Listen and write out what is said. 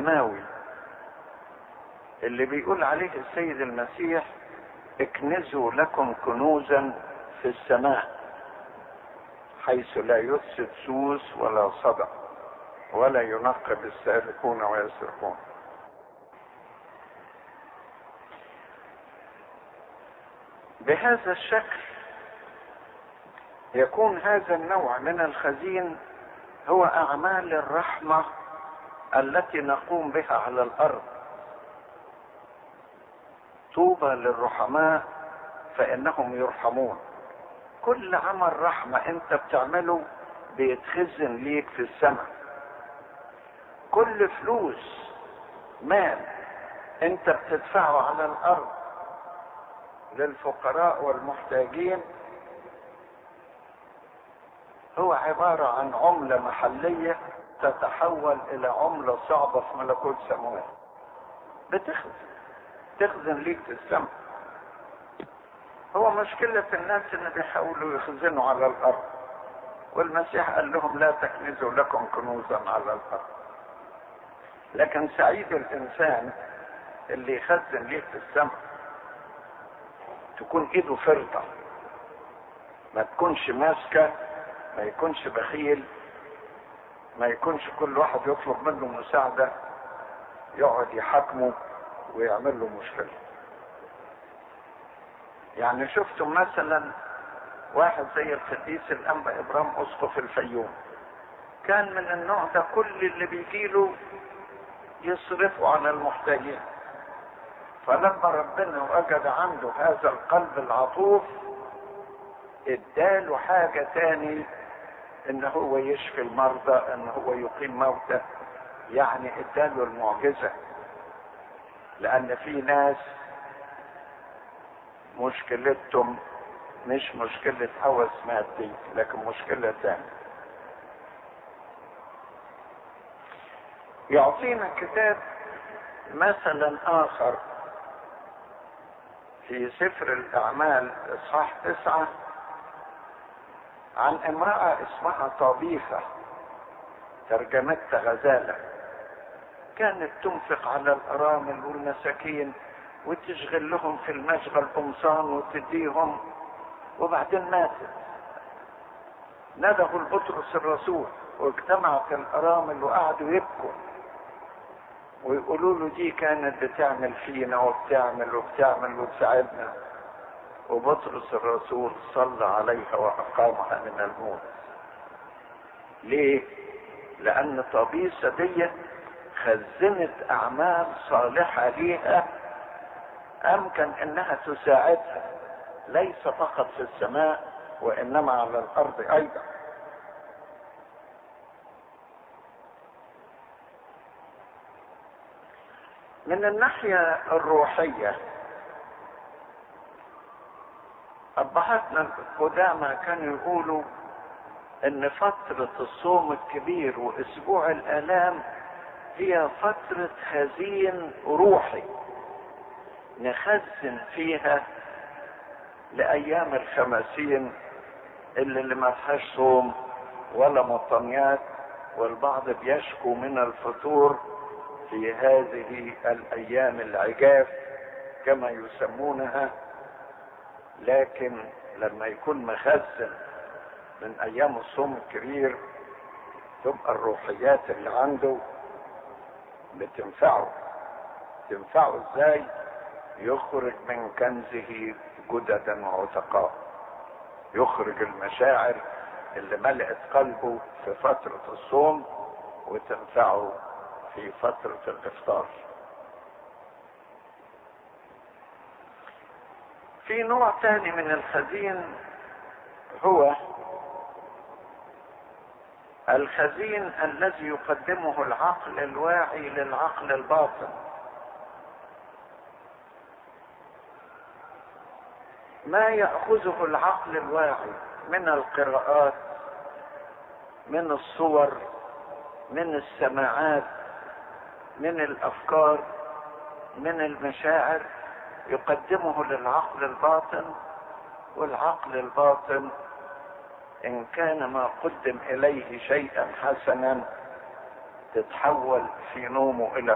السماوي اللي بيقول عليه السيد المسيح اكنزوا لكم كنوزا في السماء حيث لا يفسد سوس ولا صدع ولا ينقب السارقون ويسرقون بهذا الشكل يكون هذا النوع من الخزين هو اعمال الرحمه التي نقوم بها على الارض طوبى للرحماء فانهم يرحمون كل عمل رحمه انت بتعمله بيتخزن ليك في السماء كل فلوس مال انت بتدفعه على الارض للفقراء والمحتاجين هو عبارة عن عملة محلية تتحول إلى عملة صعبة في ملكوت سماوي بتخزن تخزن ليك في السماء هو مشكلة الناس اللي بيحاولوا يخزنوا على الأرض والمسيح قال لهم لا تكنزوا لكم كنوزا على الأرض لكن سعيد الإنسان اللي يخزن ليه في السماء تكون ايده فرطة ما تكونش ماسكة ما يكونش بخيل ما يكونش كل واحد يطلب منه مساعدة يقعد يحاكمه ويعمل له مشكلة يعني شفتم مثلا واحد زي القديس الانبا ابرام اسقف الفيوم كان من النوع ده كل اللي بيجيله يصرفه عن المحتاجين فلما ربنا وجد عنده هذا القلب العطوف اداله حاجة تاني ان هو يشفي المرضى ان هو يقيم موتى يعني اداله المعجزة لان في ناس مشكلتهم مش مشكلة هوس مادي لكن مشكلة تانية يعطينا الكتاب مثلا اخر في سفر الاعمال اصحاح تسعة عن امرأة اسمها طبيخة ترجمتها غزالة كانت تنفق على الارامل والمساكين وتشغل لهم في المشغل قمصان وتديهم وبعدين ماتت ندهوا البطرس الرسول واجتمعت الارامل وقعدوا يبكوا ويقولوا له دي كانت بتعمل فينا وبتعمل وبتعمل وتساعدنا وبطرس الرسول صلى عليها واقامها من الموت ليه لان طبيسة دي خزنت اعمال صالحة ليها امكن انها تساعدها ليس فقط في السماء وانما على الارض ايضا من الناحية الروحية أبهاتنا القدامى كانوا يقولوا إن فترة الصوم الكبير وأسبوع الآلام هي فترة خزين روحي نخزن فيها لأيام الخمسين اللي, اللي ما فيهاش صوم ولا مطنيات والبعض بيشكو من الفطور في هذه الايام العجاف كما يسمونها لكن لما يكون مخزن من ايام الصوم الكبير تبقى الروحيات اللي عنده بتنفعه تنفعه ازاي يخرج من كنزه جددا وعتقاء يخرج المشاعر اللي ملأت قلبه في فترة الصوم وتنفعه في فترة الإفطار في نوع ثاني من الخزين هو الخزين الذي يقدمه العقل الواعي للعقل الباطن ما ياخذه العقل الواعي من القراءات من الصور من السماعات من الافكار من المشاعر يقدمه للعقل الباطن والعقل الباطن ان كان ما قدم اليه شيئا حسنا تتحول في نومه الى